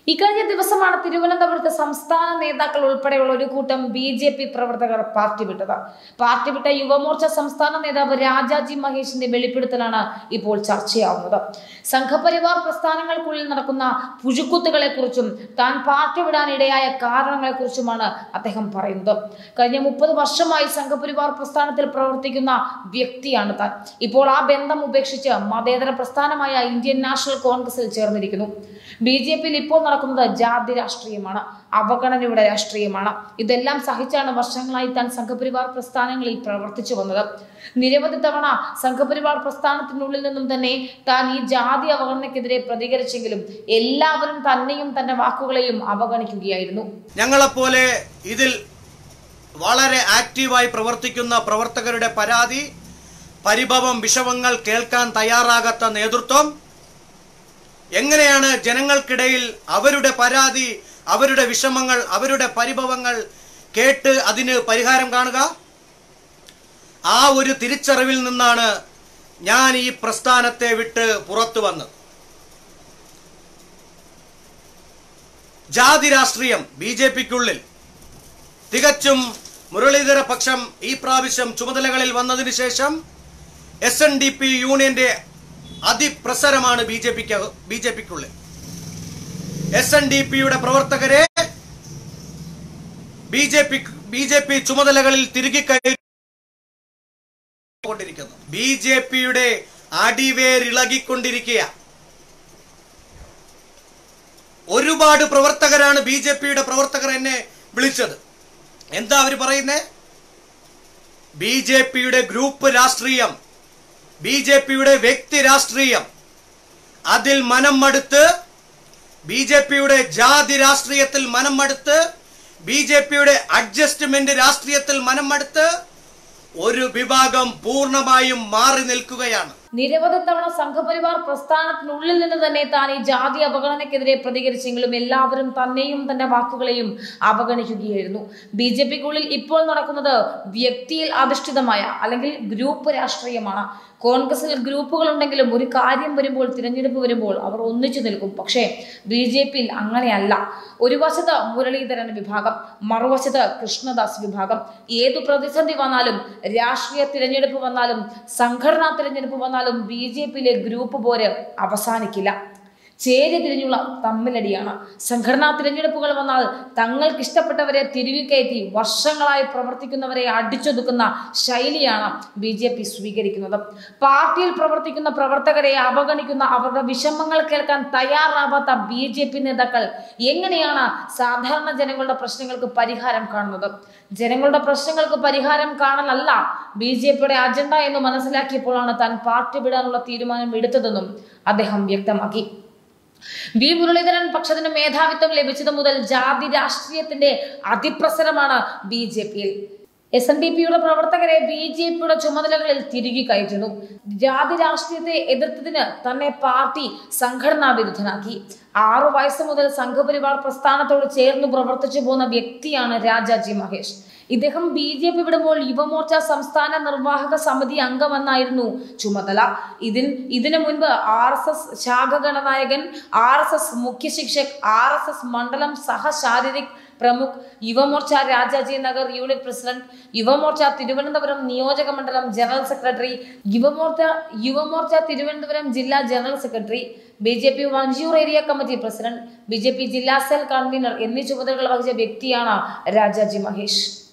ഇക്കഴിഞ്ഞ ദിവസമാണ് തിരുവനന്തപുരത്ത് സംസ്ഥാന നേതാക്കൾ ഉൾപ്പെടെയുള്ള ഒരു കൂട്ടം ബി ജെ പി പ്രവർത്തകർ പാർട്ടി വിട്ടത് പാർട്ടി വിട്ട യുവമോർച്ച സംസ്ഥാന നേതാവ് രാജാജി മഹേഷിന്റെ വെളിപ്പെടുത്തലാണ് ഇപ്പോൾ ചർച്ചയാവുന്നത് സംഘപരിവാർ പ്രസ്ഥാനങ്ങൾക്കുള്ളിൽ നടക്കുന്ന പുഴുക്കുത്തുകളെ കുറിച്ചും താൻ പാർട്ടി വിടാൻ ഇടയായ കാരണങ്ങളെ കുറിച്ചുമാണ് അദ്ദേഹം പറയുന്നത് കഴിഞ്ഞ മുപ്പത് വർഷമായി സംഘപരിവാർ പ്രസ്ഥാനത്തിൽ പ്രവർത്തിക്കുന്ന വ്യക്തിയാണ് താൻ ഇപ്പോൾ ആ ബന്ധം ഉപേക്ഷിച്ച് മതേതര പ്രസ്ഥാനമായ ഇന്ത്യൻ നാഷണൽ കോൺഗ്രസിൽ ചേർന്നിരിക്കുന്നു ബി ജെ പിയിൽ ഇപ്പോൾ നടക്കുന്നത് ജാതി രാഷ്ട്രീയമാണ് അവഗണനയുടെ രാഷ്ട്രീയമാണ് ഇതെല്ലാം സഹിച്ചാണ് വർഷങ്ങളായി താൻ സംഘപരിവാർ പ്രസ്ഥാനങ്ങളിൽ പ്രവർത്തിച്ചു വന്നത് നിരവധി തവണ സംഘപരിവാർ പ്രസ്ഥാനത്തിനുള്ളിൽ നിന്നും തന്നെ താൻ ഈ ജാതി അവഗണനയ്ക്കെതിരെ പ്രതികരിച്ചെങ്കിലും എല്ലാവരും തന്നെയും തന്റെ വാക്കുകളെയും അവഗണിക്കുകയായിരുന്നു ഞങ്ങളെപ്പോലെ ഇതിൽ വളരെ ആക്റ്റീവായി പ്രവർത്തിക്കുന്ന പ്രവർത്തകരുടെ പരാതി പരിഭവം വിഷമങ്ങൾ കേൾക്കാൻ തയ്യാറാകാത്ത നേതൃത്വം എങ്ങനെയാണ് ജനങ്ങൾക്കിടയിൽ അവരുടെ പരാതി അവരുടെ വിഷമങ്ങൾ അവരുടെ പരിഭവങ്ങൾ കേട്ട് അതിന് പരിഹാരം കാണുക ആ ഒരു തിരിച്ചറിവിൽ നിന്നാണ് ഞാൻ ഈ പ്രസ്ഥാനത്തെ വിട്ട് പുറത്തു വന്നത് ജാതി രാഷ്ട്രീയം ബി ജെ പിക്കുള്ളിൽ തികച്ചും മുരളീധര പക്ഷം ഈ പ്രാവശ്യം ചുമതലകളിൽ വന്നതിന് ശേഷം എസ് എൻ ഡി പി യൂണിയന്റെ അതിപ്രസരമാണ് ബി ജെ പിക്ക് ബി ജെ പിക്കുള്ളിൽ എസ് എൻ ഡി പിയുടെ പ്രവർത്തകരെ B J P B J P ചുമതലകളിൽ തിരികെ കൊണ്ടിരിക്കുന്നു ബി ജെ പിയുടെ അടിവേരിളകിക്കൊണ്ടിരിക്കുക ഒരുപാട് പ്രവർത്തകരാണ് ബി ജെ പിയുടെ പ്രവർത്തകർ എന്നെ വിളിച്ചത് എന്താ അവർ പറയുന്നേ ബി ജെ പിയുടെ ഗ്രൂപ്പ് രാഷ്ട്രീയം ബി ജെ പിയുടെ വ്യക്തി രാഷ്ട്രീയം അതിൽ മനം മടുത്ത് ബി ജെ പിയുടെ ജാതി രാഷ്ട്രീയത്തിൽ മനം മടുത്ത് ബി ജെ പിയുടെ അഡ്ജസ്റ്റ്മെന്റ് രാഷ്ട്രീയത്തിൽ മനം മടുത്ത് ഒരു വിഭാഗം പൂർണ്ണമായും മാറി നിൽക്കുകയാണ് നിരവധി തവണ സംഘപരിവാർ പ്രസ്ഥാനത്തിനുള്ളിൽ നിന്ന് തന്നെ താൻ ഈ ജാതി അവഗണനയ്ക്കെതിരെ പ്രതികരിച്ചെങ്കിലും എല്ലാവരും തന്നെയും തന്റെ വാക്കുകളെയും അവഗണിക്കുകയായിരുന്നു ബി ജെ പിക്കുള്ളിൽ ഇപ്പോൾ നടക്കുന്നത് വ്യക്തിയിൽ അധിഷ്ഠിതമായ അല്ലെങ്കിൽ ഗ്രൂപ്പ് രാഷ്ട്രീയമാണ് കോൺഗ്രസിൽ ഗ്രൂപ്പുകൾ ഉണ്ടെങ്കിലും ഒരു കാര്യം വരുമ്പോൾ തിരഞ്ഞെടുപ്പ് വരുമ്പോൾ അവർ ഒന്നിച്ചു നിൽക്കും പക്ഷേ ബി ജെ പിയിൽ അങ്ങനെയല്ല ഒരു വശത്ത് മുരളീധരൻ വിഭാഗം മറുവശത്ത് കൃഷ്ണദാസ് വിഭാഗം ഏതു പ്രതിസന്ധി വന്നാലും രാഷ്ട്രീയ തിരഞ്ഞെടുപ്പ് വന്നാലും സംഘടനാ തിരഞ്ഞെടുപ്പ് വന്നാലും ബി ജെ പിയിലെ ഗ്രൂപ്പ് പോര് അവസാനിക്കില്ല ചേരി തിരിഞ്ഞുള്ള തമ്മിലടിയാണ് സംഘടനാ തിരഞ്ഞെടുപ്പുകൾ വന്നാൽ തങ്ങൾക്ക് ഇഷ്ടപ്പെട്ടവരെ തിരികെ കയറ്റി വർഷങ്ങളായി പ്രവർത്തിക്കുന്നവരെ അടിച്ചൊതുക്കുന്ന ശൈലിയാണ് ബി ജെ പി സ്വീകരിക്കുന്നത് പാർട്ടിയിൽ പ്രവർത്തിക്കുന്ന പ്രവർത്തകരെ അവഗണിക്കുന്ന അവരുടെ വിഷമങ്ങൾ കേൾക്കാൻ തയ്യാറാവാത്ത ബി ജെ പി നേതാക്കൾ എങ്ങനെയാണ് സാധാരണ ജനങ്ങളുടെ പ്രശ്നങ്ങൾക്ക് പരിഹാരം കാണുന്നത് ജനങ്ങളുടെ പ്രശ്നങ്ങൾക്ക് പരിഹാരം കാണലല്ല ബി ജെ പിയുടെ അജണ്ട എന്ന് മനസ്സിലാക്കിയപ്പോഴാണ് താൻ പാർട്ടി വിടാനുള്ള തീരുമാനം എടുത്തതെന്നും അദ്ദേഹം വ്യക്തമാക്കി വി മുരളീധരൻ പക്ഷത്തിന് മേധാവിത്വം ലഭിച്ചത് മുതൽ ജാതി രാഷ്ട്രീയത്തിന്റെ അതിപ്രസരമാണ് ബി ജെ പിയിൽ എസ് എൻ ഡി പിയുടെ പ്രവർത്തകരെ ബി ജെ പിയുടെ ചുമതലകളിൽ തിരികെ കയറ്റുന്നു ജാതി രാഷ്ട്രീയത്തെ എതിർത്തതിന് തന്നെ പാർട്ടി സംഘടനാ വിരുദ്ധനാക്കി ആറു വയസ്സ് മുതൽ സംഘപരിവാർ പ്രസ്ഥാനത്തോട് ചേർന്ന് പ്രവർത്തിച്ചു പോകുന്ന വ്യക്തിയാണ് രാജാജി മഹേഷ് ഇദ്ദേഹം ബി ജെ പി വിടുമ്പോൾ യുവമോർച്ച സംസ്ഥാന നിർവാഹക സമിതി അംഗമെന്നായിരുന്നു ചുമതല ഇതിൻ ഇതിനു മുൻപ് ആർ എസ് എസ് ശാഖഗണനായകൻ ആർ എസ് എസ് മുഖ്യ ശിക്ഷക് ആർ എസ് എസ് മണ്ഡലം സഹശാരീരിക് പ്രമുഖ് യുവമോർച്ച രാജാജി നഗർ യൂണിറ്റ് പ്രസിഡന്റ് യുവമോർച്ച തിരുവനന്തപുരം നിയോജക മണ്ഡലം ജനറൽ സെക്രട്ടറി യുവമോർച്ച യുവമോർച്ച തിരുവനന്തപുരം ജില്ലാ general secretary B J P Vanchoor area committee president B J P ജില്ലാ സെൽ കൺവീനർ എന്നീ ചുമതലകൾ വഹിച്ച വ്യക്തിയാണ് രാജാജി മഹേഷ്